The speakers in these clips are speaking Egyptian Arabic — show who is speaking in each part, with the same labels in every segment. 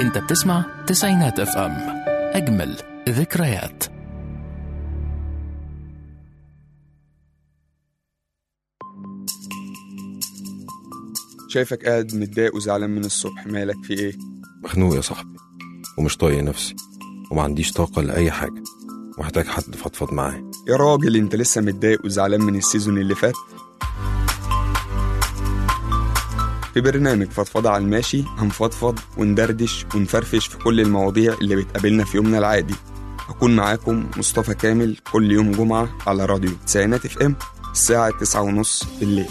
Speaker 1: انت بتسمع تسعينات اف ام اجمل ذكريات
Speaker 2: شايفك قاعد متضايق وزعلان من الصبح مالك في ايه
Speaker 3: مخنوق يا صاحبي ومش طايق نفسي وما عنديش طاقة لأي حاجة محتاج حد فضفض معاه
Speaker 2: يا راجل انت لسه متضايق وزعلان من السيزون اللي فات في برنامج فضفضة على الماشي هنفضفض وندردش ونفرفش في كل المواضيع اللي بتقابلنا في يومنا العادي هكون معاكم مصطفى كامل كل يوم جمعة على راديو تسعينات اف ام الساعة تسعة ونص بالليل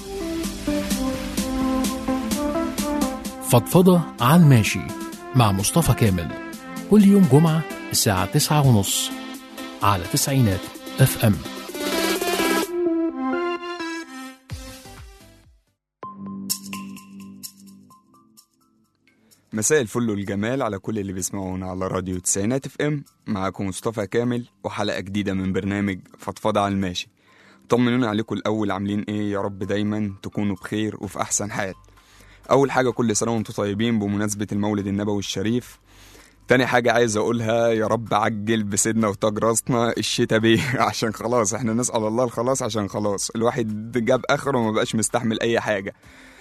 Speaker 1: فضفضة على الماشي مع مصطفى كامل كل يوم جمعة الساعة تسعة ونص على تسعينات اف ام
Speaker 2: مساء الفل والجمال على كل اللي بيسمعونا على راديو تسعينات اف ام معاكم مصطفى كامل وحلقة جديدة من برنامج فضفضة على الماشي طمنونا عليكم الأول عاملين ايه يا رب دايما تكونوا بخير وفي أحسن حال أول حاجة كل سنة وانتم طيبين بمناسبة المولد النبوي الشريف تاني حاجة عايز أقولها يا رب عجل بسيدنا وتاج راسنا الشتا بيه عشان خلاص احنا نسأل الله الخلاص عشان خلاص الواحد جاب آخره وما بقاش مستحمل أي حاجة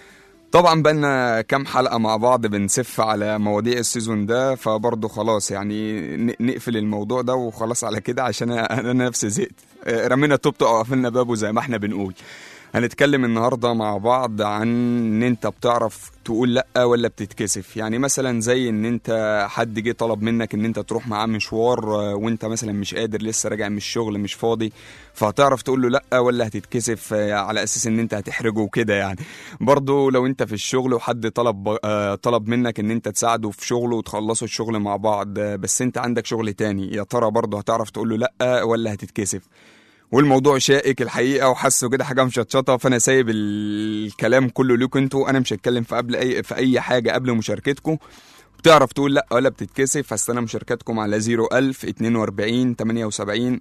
Speaker 2: طبعا بقالنا كام حلقة مع بعض بنسف على مواضيع السيزون ده فبرضه خلاص يعني ن- نقفل الموضوع ده وخلاص على كده عشان أنا أنا نفسي زهقت آه، رمينا التوب أو قفلنا بابه زي ما احنا بنقول هنتكلم النهارده مع بعض عن ان انت بتعرف تقول لا ولا بتتكسف يعني مثلا زي ان انت حد جه طلب منك ان انت تروح معاه مشوار آه، وانت مثلا مش قادر لسه راجع من الشغل مش فاضي فهتعرف تقول له لا ولا هتتكسف آه، على اساس ان انت هتحرجه وكده يعني برضو لو انت في الشغل وحد طلب آه، طلب منك ان انت تساعده في شغله وتخلصوا الشغل مع بعض آه، بس انت عندك شغل تاني يا ترى برضو هتعرف تقول له لا ولا هتتكسف والموضوع شائك الحقيقه وحاسه كده حاجه مشطشطه فانا سايب الكلام كله ليكم انتوا انا مش هتكلم في قبل اي في اي حاجه قبل مشاركتكم بتعرف تقول لا ولا بتتكسف هستنى مشاركاتكم على 01000 42 78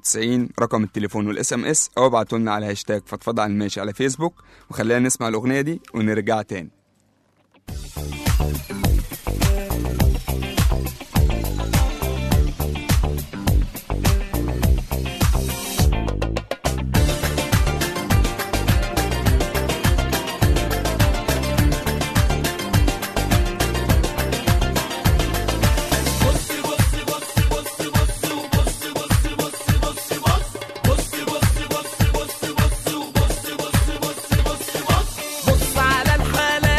Speaker 2: 94 رقم التليفون والاس ام اس او ابعتوا لنا على هاشتاج فضفضه على الماشي على فيسبوك وخلينا نسمع الاغنيه دي ونرجع تاني
Speaker 4: بص على الحالة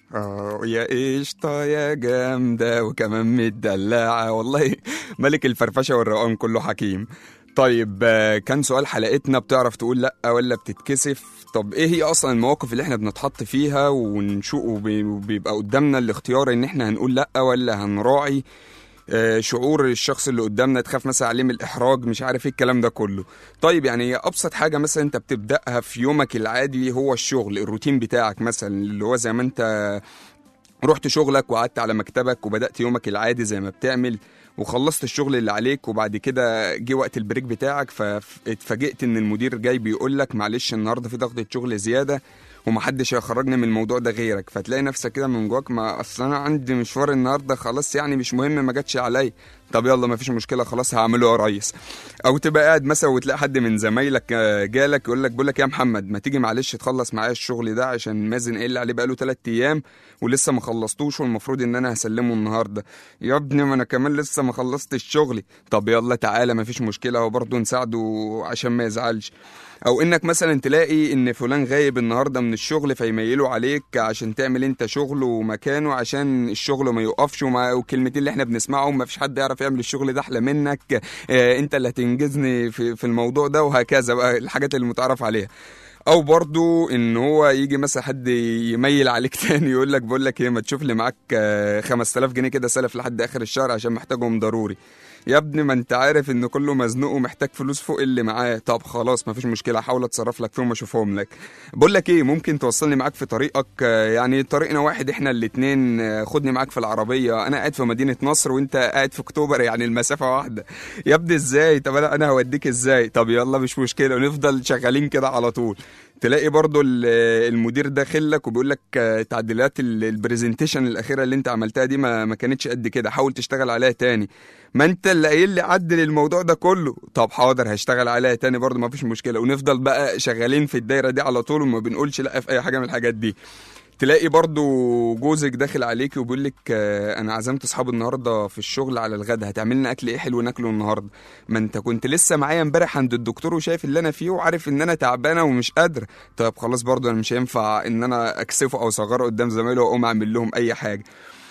Speaker 2: اه يا قشطة يا جامدة وكمان مدلعة والله ملك الفرفشة والروقان كله حكيم طيب آه، كان سؤال حلقتنا بتعرف تقول لأ ولا بتتكسف طب ايه هي اصلا المواقف اللي احنا بنتحط فيها ونشوف وبي- وبيبقى قدامنا الاختيار ان احنا هنقول لأ ولا هنراعي آه، شعور الشخص اللي قدامنا تخاف مثلا عليه من الاحراج مش عارف ايه الكلام ده كله طيب يعني هي ابسط حاجه مثلا انت بتبداها في يومك العادي هو الشغل الروتين بتاعك مثلا اللي هو زي ما انت رحت شغلك وقعدت على مكتبك وبدات يومك العادي زي ما بتعمل وخلصت الشغل اللي عليك وبعد كده جه وقت البريك بتاعك فاتفاجئت ان المدير جاي بيقول لك معلش النهارده في ضغطه شغل زياده ومحدش هيخرجني من الموضوع ده غيرك فتلاقي نفسك كده من جواك ما اصل انا عندي مشوار النهارده خلاص يعني مش مهم ما جاتش عليا طب يلا ما فيش مشكله خلاص هعمله يا ريس او تبقى قاعد مثلا وتلاقي حد من زمايلك آه، جالك يقول لك بقول لك يا محمد ما تيجي معلش تخلص معايا الشغل ده عشان مازن قايل لي عليه بقاله 3 ايام ولسه ما خلصتوش والمفروض ان انا هسلمه النهارده يا ابني ما انا كمان لسه ما خلصتش شغلي طب يلا تعالى ما فيش مشكله هو برضه نساعده عشان ما يزعلش او انك مثلا تلاقي ان فلان غايب النهارده من الشغل فيميلوا عليك عشان تعمل انت شغله ومكانه عشان الشغل ما يقفش وما والكلمتين اللي احنا بنسمعهم ما فيش حد يعرف يعمل الشغل ده احلى منك اه انت اللي هتنجزني في, في الموضوع ده وهكذا بقى الحاجات اللي متعرف عليها او برضو ان هو يجي مثلا حد يميل عليك تاني يقول لك بقول لك ايه ما تشوف لي معاك آه، 5000 جنيه كده سلف لحد اخر الشهر عشان محتاجهم ضروري يا ابني ما انت عارف ان كله مزنوق ومحتاج فلوس فوق اللي معاه طب خلاص ما فيش مشكله احاول اتصرف لك فيهم واشوفهم لك بقول لك ايه ممكن توصلني معاك في طريقك آه، يعني طريقنا واحد احنا الاتنين آه، خدني معاك في العربيه انا قاعد في مدينه نصر وانت قاعد في اكتوبر يعني المسافه واحده يا ابني ازاي طب انا انا هوديك ازاي طب يلا مش مشكله ونفضل شغالين كده على طول تلاقي برضو ال- المدير داخل لك وبيقول لك آه، تعديلات ال- البرزنتيشن الاخيره اللي انت عملتها دي ما, ما كانتش قد كده حاول تشتغل عليها تاني ما انت اللي قايل لي عدل الموضوع ده كله طب حاضر هشتغل عليها تاني برضو ما فيش مشكله ونفضل بقى شغالين في الدايره دي على طول وما بنقولش لا في اي حاجه من الحاجات دي تلاقي برضو جوزك داخل عليكي وبيقول لك آه، انا عزمت اصحابي النهارده في الشغل على الغدا هتعمل لنا اكل ايه حلو ناكله النهارده ما انت كنت لسه معايا امبارح عند الدكتور وشايف اللي انا فيه وعارف ان انا تعبانه ومش قادر طب خلاص برضو انا مش هينفع ان انا اكسفه او اصغره قدام زمايله واقوم اعمل لهم اي حاجه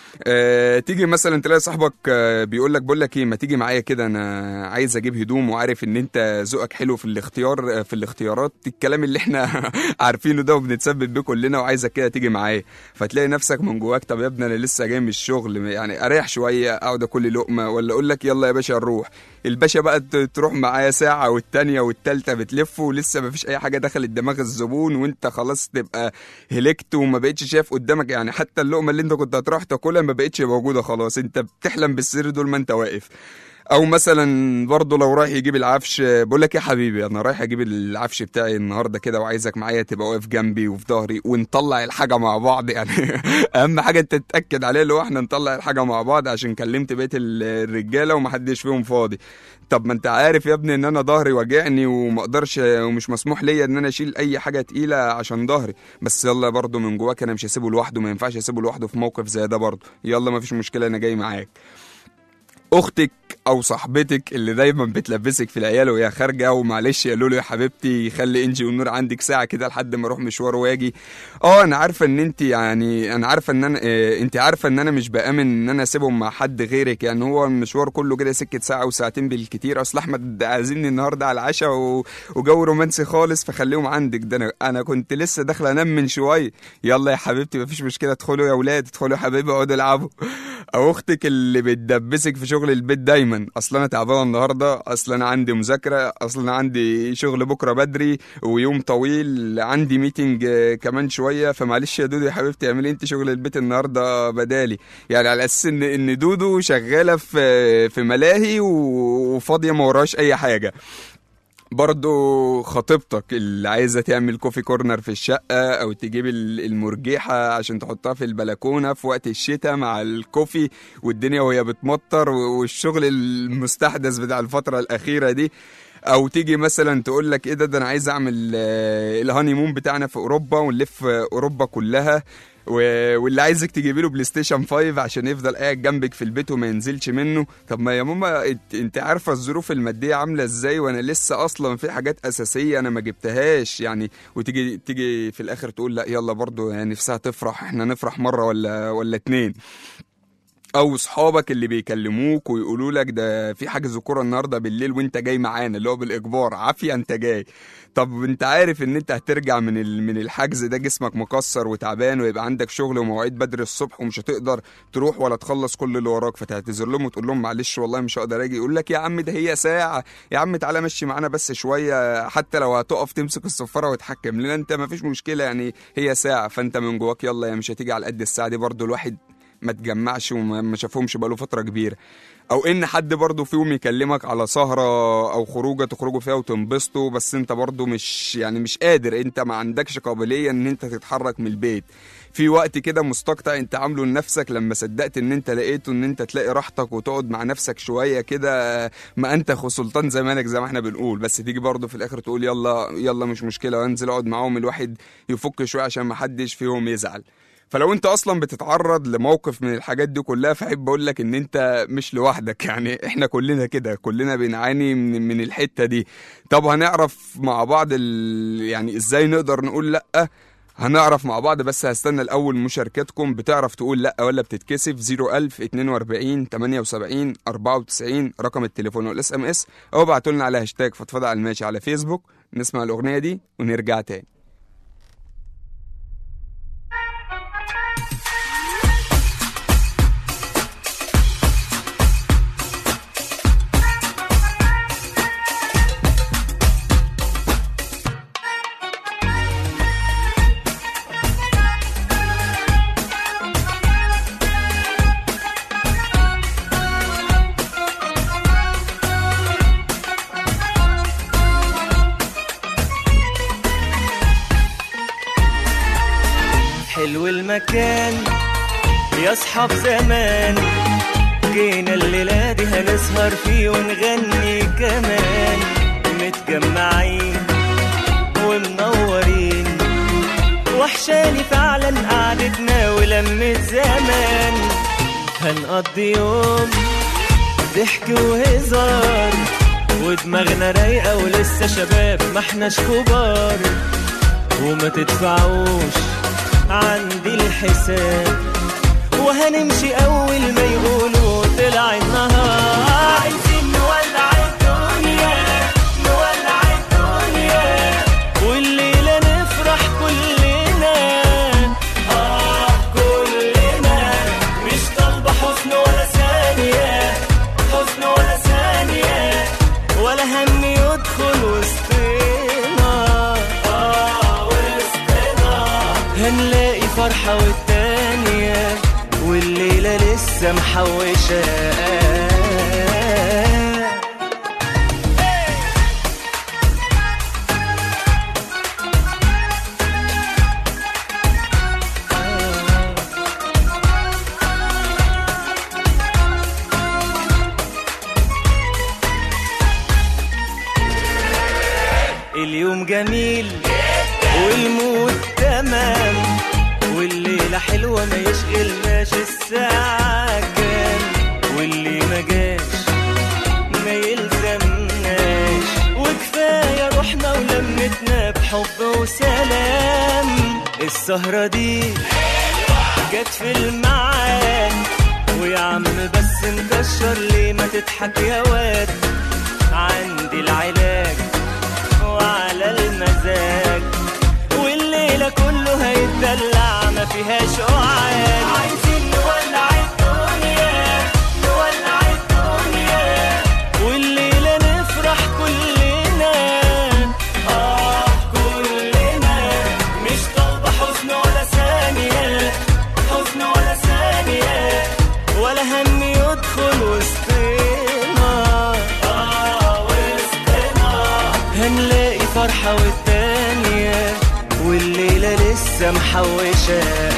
Speaker 2: أه تيجي مثلا تلاقي صاحبك أه بيقول لك بقول لك ايه ما تيجي معايا كده انا عايز اجيب هدوم وعارف ان انت ذوقك حلو في الاختيار آه، في الاختيارات الكلام اللي احنا عارفينه ده وبنتسبب بيه كلنا وعايزك كده تيجي معايا فتلاقي نفسك من جواك طب يا ابني انا لسه جاي من الشغل يعني اريح شويه اقعد اكل لقمه ولا اقول لك يلا يا باشا نروح الباشا بقى ت- تروح معايا ساعه والتانيه والتالته بتلف ولسه ما فيش اي حاجه دخلت دماغ الزبون وانت خلاص تبقى هلكت وما بقتش شايف قدامك يعني حتى اللقمه اللي انت كنت هتروح تاكلها ما بقتش موجوده خلاص انت بتحلم بالسر دول ما انت واقف او مثلا برضه لو رايح يجيب العفش بقول لك يا حبيبي انا رايح اجيب العفش بتاعي النهارده كده وعايزك معايا تبقى واقف جنبي وفي ظهري ونطلع الحاجه مع بعض يعني اهم حاجه انت تتاكد عليها اللي هو احنا نطلع الحاجه مع بعض عشان كلمت بقيه ال- الرجاله ومحدش فيهم فاضي طب ما انت عارف يا ابني ان انا ظهري واجعني وما اقدرش ومش مسموح ليا ان انا اشيل اي حاجه تقيله عشان ظهري بس يلا برضه من جواك انا مش هسيبه لوحده ما ينفعش اسيبه لوحده في موقف زي ده برضه يلا ما فيش مشكله انا جاي معاك اختك او صاحبتك اللي دايما بتلبسك في العيال وهي خارجه ومعلش يا لولو يا حبيبتي خلي انجي والنور عندك ساعه كده لحد ما اروح مشوار واجي اه انا عارفه ان انت يعني انا عارفه ان انا اه انت عارفه ان انا مش بامن ان انا اسيبهم مع حد غيرك يعني هو المشوار كله كده سكه ساعه وساعتين بالكتير اصل احمد عازمني النهارده على العشاء و... وجو رومانسي خالص فخليهم عندك ده انا انا كنت لسه داخله انام من شويه يلا يا حبيبتي مفيش مشكله ادخلوا يا اولاد ادخلوا يا حبايبي اقعدوا العبوا او اختك اللي بتدبسك في شغل البيت دايما اصل انا تعبانه النهارده اصل انا عندي مذاكره اصل انا عندي شغل بكره بدري ويوم طويل عندي ميتنج آه، كمان شويه فمعلش يا دودو يا حبيبتي اعملي انت شغل البيت النهارده بدالي يعني على اساس ان ان دودو شغاله في في ملاهي و- وفاضيه ما وراهاش اي حاجه برضو خطيبتك اللي عايزة تعمل كوفي كورنر في الشقة أو تجيب ال- المرجيحة عشان تحطها في البلكونة في وقت الشتاء مع الكوفي والدنيا وهي بتمطر و- والشغل المستحدث بتاع الفترة الأخيرة دي او تيجي مثلا تقول لك ايه ده ده انا عايز اعمل آه، الهاني مون بتاعنا في اوروبا ونلف اوروبا كلها و- واللي عايزك تجيبي له بلاي ستيشن 5 عشان يفضل قاعد جنبك في البيت وما ينزلش منه طب ما يا ماما انت, انت عارفه الظروف الماديه عامله ازاي وانا لسه اصلا في حاجات اساسيه انا ما جبتهاش يعني وتيجي تيجي في الاخر تقول لا يلا برضو يعني نفسها تفرح احنا نفرح مره ولا ولا اتنين او صحابك اللي بيكلموك ويقولوا لك ده في حجز كوره النهارده بالليل وانت جاي معانا اللي هو بالاجبار عافيه انت جاي طب انت عارف ان انت هترجع من ال- من الحجز ده جسمك مكسر وتعبان ويبقى عندك شغل ومواعيد بدري الصبح ومش هتقدر تروح ولا تخلص كل اللي وراك فتعتذر لهم وتقول لهم معلش والله مش هقدر اجي يقول لك يا عم ده هي ساعه يا عم تعالى مشي معانا بس شويه حتى لو هتقف تمسك الصفاره وتحكم لنا انت ما فيش مشكله يعني هي ساعه فانت من جواك يلا يا مش هتيجي على قد الساعه دي برضو الواحد ما تجمعش وما ما شافهمش بقاله فتره كبيره او ان حد برضه فيهم يكلمك على سهره او خروجه تخرجوا فيها وتنبسطوا بس انت برضه مش يعني مش قادر انت ما عندكش قابليه ان انت تتحرك من البيت في وقت كده مستقطع انت عامله لنفسك لما صدقت ان انت لقيته ان انت تلاقي راحتك وتقعد مع نفسك شويه كده ما انت خو سلطان زمانك زي ما احنا بنقول بس تيجي برضه في الاخر تقول يلا يلا مش مشكله وانزل اقعد معاهم الواحد يفك شويه عشان ما حدش فيهم يزعل فلو انت اصلا بتتعرض لموقف من الحاجات دي كلها فاحب اقول لك ان انت مش لوحدك يعني احنا كلنا كده كلنا بنعاني من, من الحته دي طب هنعرف مع بعض ال... يعني ازاي نقدر نقول لا هنعرف مع بعض بس هستنى الاول مشاركتكم بتعرف تقول لا ولا بتتكسف 01000 42 78 94 رقم التليفون والاس ام اس او ابعتوا لنا على هاشتاج فضفضه على الماشي على فيسبوك نسمع الاغنيه دي ونرجع تاني
Speaker 4: حلو المكان يا اصحاب زمان جينا الليلة دي هنسهر فيه ونغني كمان متجمعين ومنورين وحشاني فعلا قعدتنا ولمة زمان هنقضي يوم ضحك وهزار ودماغنا رايقة ولسه شباب ما احناش كبار وما تدفعوش عندي الحساب وهنمشي اول ما يقولوا طلع النهار عايزين نولع الدنيا نولع الدنيا والليله نفرح كلنا اه كلنا مش طالبه حزن ولا ثانيه حزن ولا ثانيه ولا هم يدخل وسطنا اه وسطنا هنلاقي فرحة والتانية والليلة لسه محوشة اليوم جميل والمود تمام والليلة حلوة ما يشغلناش الساعة كام واللي ما جاش ما يلزمناش وكفاية روحنا ولمتنا بحب وسلام السهرة دي جت في الميعاد ويا عم بس مكشر ليه ما تضحك يا واد عندي العلاج وعلى المزاج والليلة كله هيتدلع ما فيهاش قعاد عايزين نولع الدنيا نولع الدنيا والليلة نفرح كلنا آه كلنا مش طالبة حزن ولا ثانية حزن ولا ثانية ولا هم يدخل وسطنا آه وسطنا هنلاقي فرحة والتانية والليلة لسه محوشة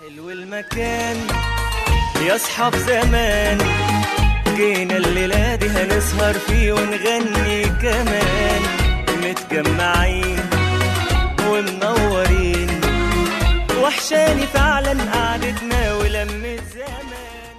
Speaker 4: حلو المكان يا اصحاب زمان جينا الليلة دي هنسهر فيه ونغني كمان متجمعين ومنورين وحشاني فعلا قعدتنا ولمة زمان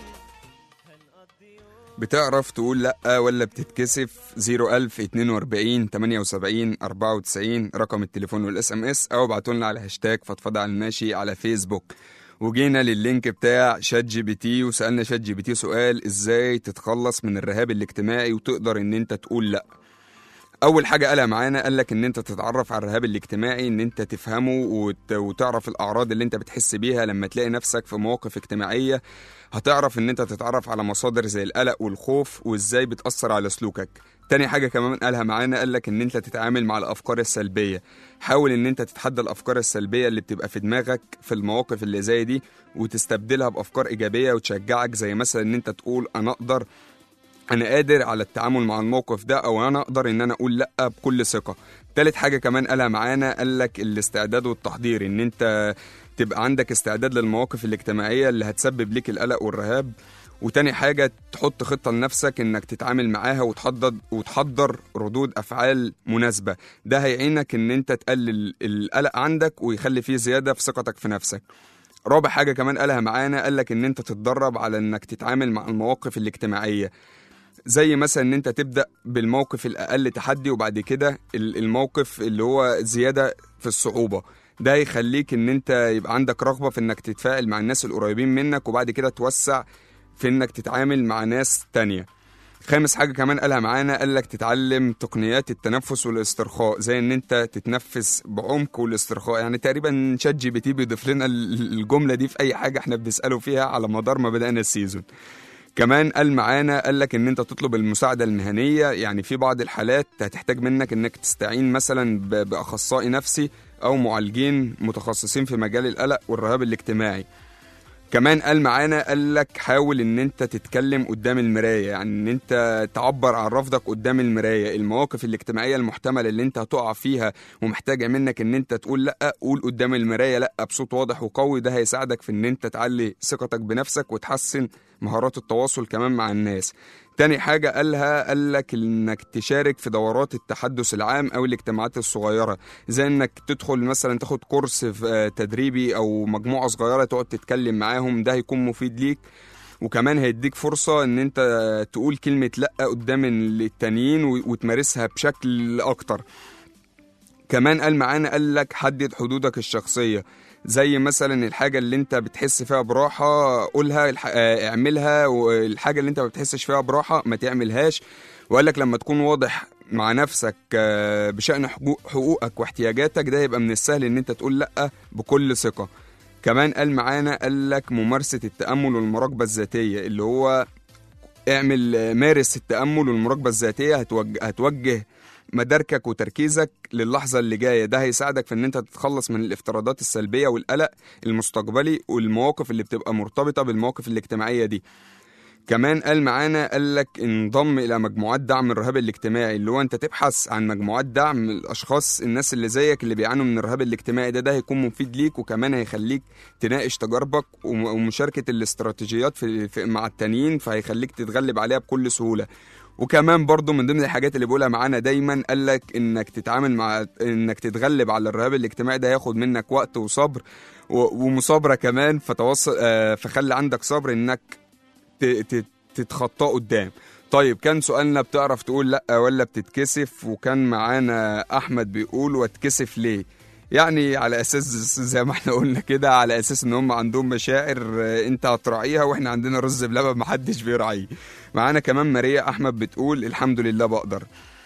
Speaker 4: هنقضي يوم
Speaker 2: بتعرف تقول لأ ولا بتتكسف 01000 42 78 94 رقم التليفون والاس ام اس او ابعتوا لنا على هاشتاج فضفضة على الماشي على فيسبوك وجينا لللينك بتاع شات جي بي تي وسألنا شات جي بي تي سؤال ازاي تتخلص من الرهاب الاجتماعي وتقدر ان انت تقول لأ اول حاجه قالها معانا قال لك ان انت تتعرف على الرهاب الاجتماعي ان انت تفهمه وت... وتعرف الاعراض اللي انت بتحس بيها لما تلاقي نفسك في مواقف اجتماعيه هتعرف ان انت تتعرف على مصادر زي القلق والخوف وازاي بتاثر على سلوكك تاني حاجة كمان قالها معانا قال لك ان انت تتعامل مع الافكار السلبية حاول ان انت تتحدى الافكار السلبية اللي بتبقى في دماغك في المواقف اللي زي دي وتستبدلها بافكار ايجابية وتشجعك زي مثلا ان انت تقول انا اقدر انا قادر على التعامل مع الموقف ده او انا اقدر ان انا اقول لا بكل ثقه تالت حاجه كمان قالها معانا قال لك الاستعداد والتحضير ان انت تبقى عندك استعداد للمواقف الاجتماعيه اللي هتسبب لك القلق والرهاب وتاني حاجة تحط خطة لنفسك انك تتعامل معاها وتحضر وتحضر ردود افعال مناسبة ده هيعينك ان انت تقلل القلق عندك ويخلي فيه زيادة في ثقتك في نفسك رابع حاجة كمان قالها معانا قالك ان انت تتدرب على انك تتعامل مع المواقف الاجتماعية زي مثلا ان انت تبدا بالموقف الاقل تحدي وبعد كده ال- الموقف اللي هو زياده في الصعوبه ده يخليك ان انت يبقى عندك رغبه في انك تتفاعل مع الناس القريبين منك وبعد كده توسع في انك تتعامل مع ناس تانية خامس حاجة كمان قالها معانا قالك تتعلم تقنيات التنفس والاسترخاء زي ان انت تتنفس بعمق والاسترخاء يعني تقريبا شات جي بي تي بيضيف لنا ال- الجملة دي في اي حاجة احنا بنسأله فيها على مدار ما بدأنا السيزون كمان قال معانا قال لك ان انت تطلب المساعده المهنيه يعني في بعض الحالات هتحتاج منك انك تستعين مثلا ب- باخصائي نفسي او معالجين متخصصين في مجال القلق والرهاب الاجتماعي كمان قال معانا قال لك حاول ان انت تتكلم قدام المرايه يعني ان انت تعبر عن رفضك قدام المرايه المواقف الاجتماعيه المحتمله اللي انت هتقع فيها ومحتاجه منك ان انت تقول لا قول قدام المرايه لا بصوت واضح وقوي ده هيساعدك في ان انت تعلي ثقتك بنفسك وتحسن مهارات التواصل كمان مع الناس تاني حاجة قالها قال لك انك تشارك في دورات التحدث العام او الاجتماعات الصغيرة زي انك تدخل مثلا تاخد كورس في آه، تدريبي او مجموعة صغيرة تقعد تتكلم معاهم ده هيكون مفيد ليك وكمان هيديك فرصة ان انت تقول كلمة لا قدام التانيين و- وتمارسها بشكل اكتر كمان قال معانا قال لك حدد حدودك الشخصية زي مثلا الحاجة اللي انت بتحس فيها براحة قولها الح... آه، اعملها والحاجة اللي انت ما بتحسش فيها براحة ما تعملهاش وقال لك لما تكون واضح مع نفسك آه، بشأن حقوق- حقوقك واحتياجاتك ده يبقى من السهل ان انت تقول لأ بكل ثقة كمان قال معانا قال لك ممارسة التأمل والمراقبة الذاتية اللي هو اعمل آه، مارس التأمل والمراقبة الذاتية هتوجه, هتوجه مداركك وتركيزك للحظة اللي جاية ده هيساعدك في ان انت تتخلص من الافتراضات السلبية والقلق المستقبلي والمواقف اللي بتبقى مرتبطة بالمواقف الاجتماعية دي كمان قال معانا قال لك انضم الى مجموعات دعم الرهاب الاجتماعي اللي هو انت تبحث عن مجموعات دعم الاشخاص الناس اللي زيك اللي بيعانوا من الرهاب الاجتماعي ده ده هيكون مفيد ليك وكمان هيخليك تناقش تجاربك وم- ومشاركه الاستراتيجيات في في مع التانيين فهيخليك تتغلب عليها بكل سهوله وكمان برضو من ضمن الحاجات اللي بقولها معانا دايما قال لك انك تتعامل مع انك تتغلب على الرهاب الاجتماعي ده هياخد منك وقت وصبر و- ومصابره كمان فتوصل آه، فخلي عندك صبر انك ت- ت- تتخطاه قدام طيب كان سؤالنا بتعرف تقول لا ولا بتتكسف وكان معانا احمد بيقول واتكسف ليه يعني على اساس زي ما احنا قلنا كده على اساس ان هم عندهم مشاعر آه، انت هتراعيها واحنا عندنا رز بلبن محدش بيراعيه معانا كمان ماريا احمد بتقول الحمد لله بقدر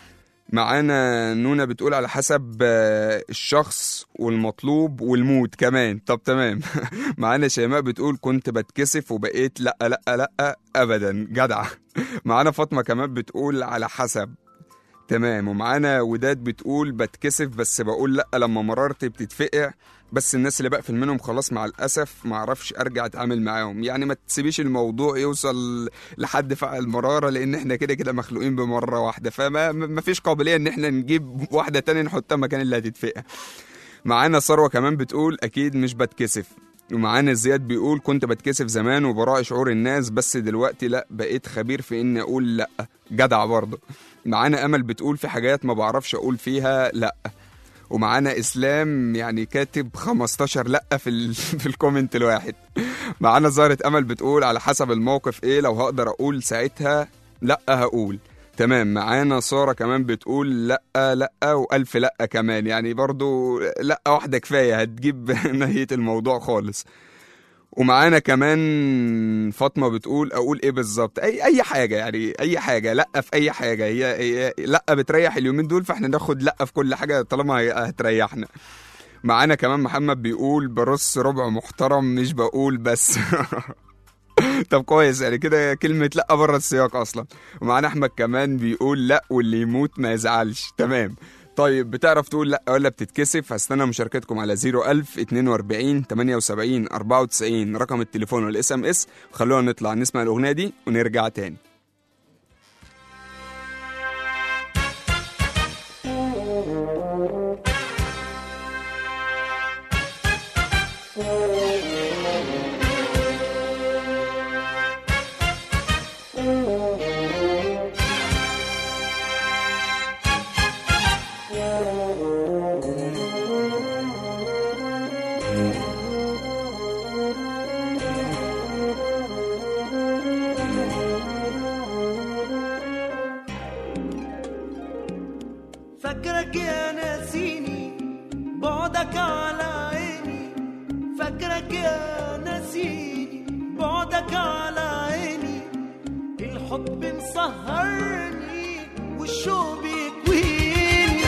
Speaker 2: معانا نونا بتقول على حسب آه، الشخص والمطلوب والمود كمان طب تمام معانا شيماء بتقول كنت بتكسف وبقيت لا لا لا ابدا جدعه معانا فاطمه كمان بتقول على حسب تمام ومعانا وداد بتقول بتكسف بس بقول لا لما مرارتي بتتفقع بس الناس اللي بقفل منهم خلاص مع الاسف ما اعرفش ارجع اتعامل معاهم يعني ما تسيبيش الموضوع يوصل لحد فعل مراره لان احنا كده كده مخلوقين بمره واحده فما ما فيش قابليه ان احنا نجيب واحده تانية نحطها مكان اللي هتتفقع معانا ثروه كمان بتقول اكيد مش بتكسف ومعانا زياد بيقول كنت بتكسف زمان وبراعي شعور الناس بس دلوقتي لا بقيت خبير في اني اقول لا جدع برضه معانا امل بتقول في حاجات ما بعرفش اقول فيها لا ومعانا اسلام يعني كاتب 15 لا في ال... في الكومنت الواحد معانا زهرة امل بتقول على حسب الموقف ايه لو هقدر اقول ساعتها لا هقول تمام معانا سارة كمان بتقول لا لا والف لا كمان يعني برضو لا واحدة كفاية هتجيب نهاية الموضوع خالص ومعانا كمان فاطمه بتقول اقول ايه بالظبط اي اي حاجه يعني اي حاجه لا في اي حاجه هي, هي لا بتريح اليومين دول فاحنا ناخد لا في كل حاجه طالما هي هتريحنا معانا كمان محمد بيقول برص ربع محترم مش بقول بس طب كويس يعني كده كلمة لا بره السياق أصلا ومعانا أحمد كمان بيقول لا واللي يموت ما يزعلش تمام طيب بتعرف تقول لا ولا بتتكسف هستنى مشاركتكم على 01000 42 78 94 رقم التليفون والاس ام اس خلونا نطلع نسمع الاغنيه دي ونرجع تاني
Speaker 5: فاكرك يا ناسيني بعدك على عيني فاكرك يا ناسيني بعدك على عيني الحب مسهرني والشوق بيكويني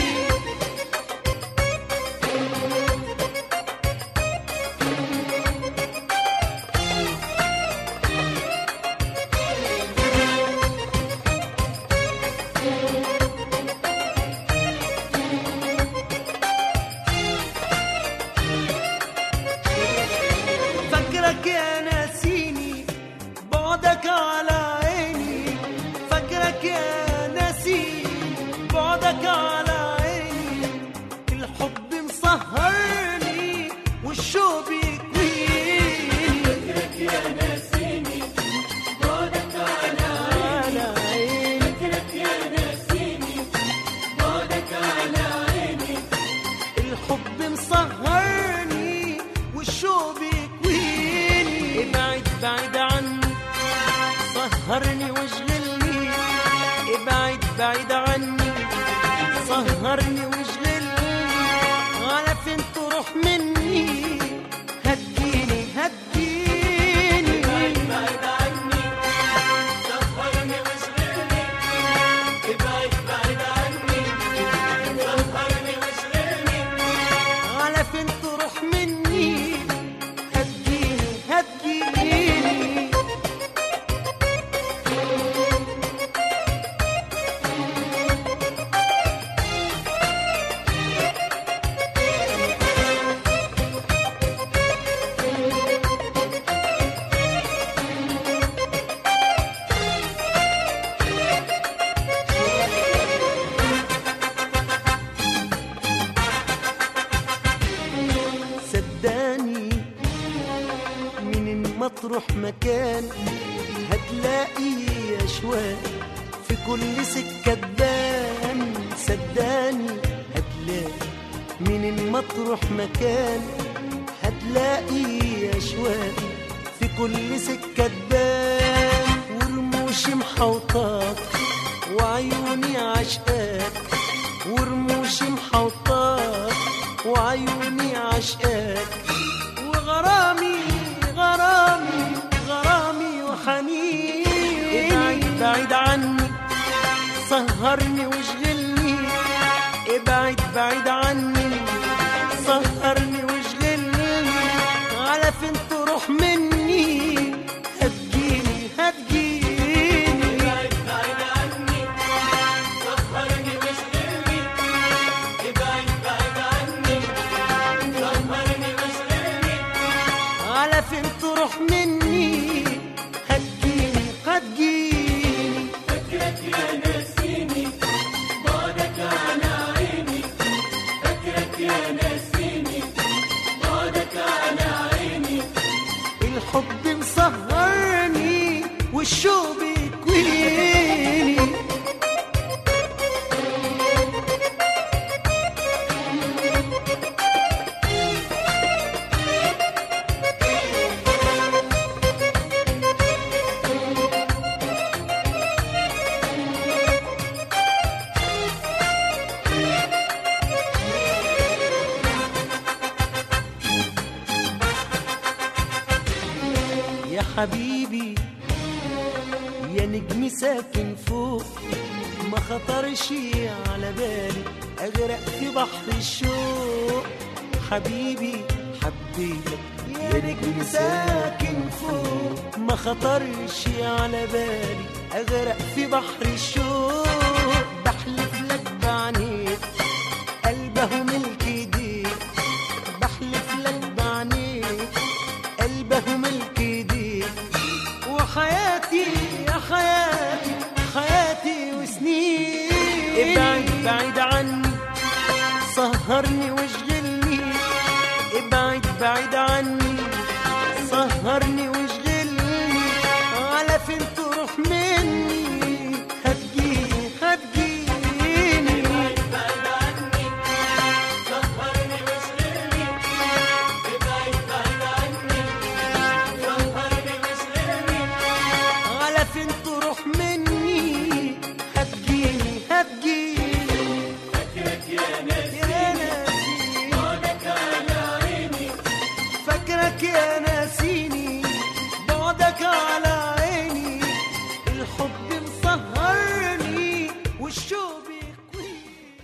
Speaker 5: فاكرك يا ناسيني بعدك على عيني فاكرك يا ناسيني بعدك على عيني الحب مسهرني والشوق بيكويني فاكرك يا ناسيني بعدك على عيني فاكرك يا ناسيني بعدك على عيني الحب مسهرني والشوق بيكويني ابعد بعيد عني سهرني واشغلني ابعد بعيد عني سهرني واشغلني على فين تروح مني هتجيني هتجيني ابعد بعيد عني سهرني واشغلني ابعد بعيد عني سهرني واشغلني على فين تروح مني هتجيني هتجيني صدقني من ما تروح مكان هتلاقي اشواق في كل سكه تبان صدقني هتلاقي من ما تروح مكان هتلاقي اشواق في كل سكه تبان ورموشي محوطاك وعيوني عشقاك ورموشي محوطاك وعيوني عشقاك وغرامي غرامي غرامي وحنين ابعد بعيد عني سهرني واشغلني ابعد بعيد عني سهرني واشغلني على فين تروح مني هتجيني هتجيني ابعد بعيد عني سهرني واشغلني ابعد بعيد عني سهرني واشغلني على فين تروح مني هتجيني هتجيني فكرك يا ناسيني بعدك على عيني فكرك يا ناسيني بعدك على عيني الحب مسهرني والشوق بيكويني يا حبيبي يا نجم ساكن فوق ما خطرش على بالي اغرق في بحر الشوق حبيبي حبيتك يا نجم ساكن فوق ما خطرش على بالي اغرق في بحر الشوق بحلف لك بعينيك قلبه ملك ايديك بحلف لك بعينيك قلبه ملك ايديك وحياتي يا حياتي حياتي وسنين ابعد بعيد عني سهرني واشغلني ابعد بعيد عني سهرني واشغلني على فين تروح مني هتجيني هتجيني على فين تروح مني هتجيني هتجيني فاكرك يا ناسيني فاكرك يا ناسيني بعدك على عيني الحب مسهرني والشوق بيكويني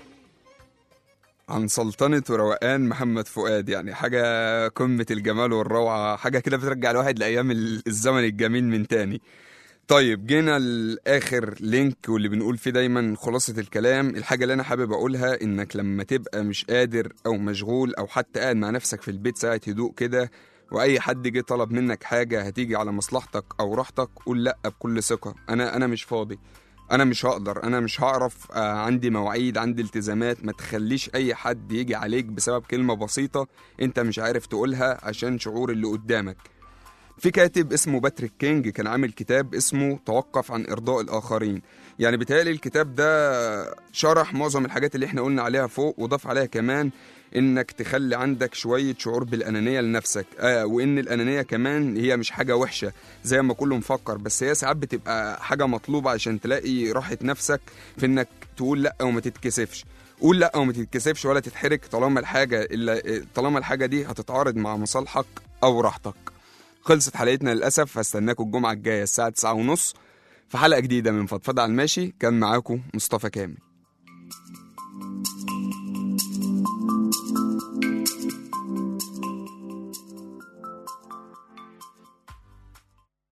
Speaker 2: عن سلطنة وروقان محمد فؤاد يعني حاجة قمة الجمال والروعة حاجة كده بترجع الواحد لأيام ال- الزمن الجميل من تاني طيب جينا لآخر لينك واللي بنقول فيه دايما خلاصة الكلام الحاجة اللي أنا حابب أقولها إنك لما تبقى مش قادر أو مشغول أو حتى قاعد مع نفسك في البيت ساعة هدوء كده وأي حد جه طلب منك حاجة هتيجي على مصلحتك أو راحتك قول لأ بكل ثقة أنا أنا مش فاضي انا مش هقدر انا مش هعرف آه، عندي مواعيد عندي التزامات ما تخليش اي حد يجي عليك بسبب كلمة بسيطة انت مش عارف تقولها عشان شعور اللي قدامك في كاتب اسمه باتريك كينج كان عامل كتاب اسمه توقف عن ارضاء الاخرين يعني بيتهيألي الكتاب ده شرح معظم الحاجات اللي احنا قلنا عليها فوق وضاف عليها كمان انك تخلي عندك شوية شعور بالانانية لنفسك آه وان الانانية كمان هي مش حاجة وحشة زي ما كله مفكر بس هي ساعات بتبقى حاجة مطلوبة عشان تلاقي راحة نفسك في انك تقول لا وما تتكسفش قول لا وما تتكسفش ولا تتحرك طالما الحاجة إلا طالما الحاجة دي هتتعارض مع مصالحك او راحتك خلصت حلقتنا للأسف هستناكم الجمعة الجاية الساعة 9 ونص في حلقة جديدة من فضفضة على الماشي كان معاكم مصطفى كامل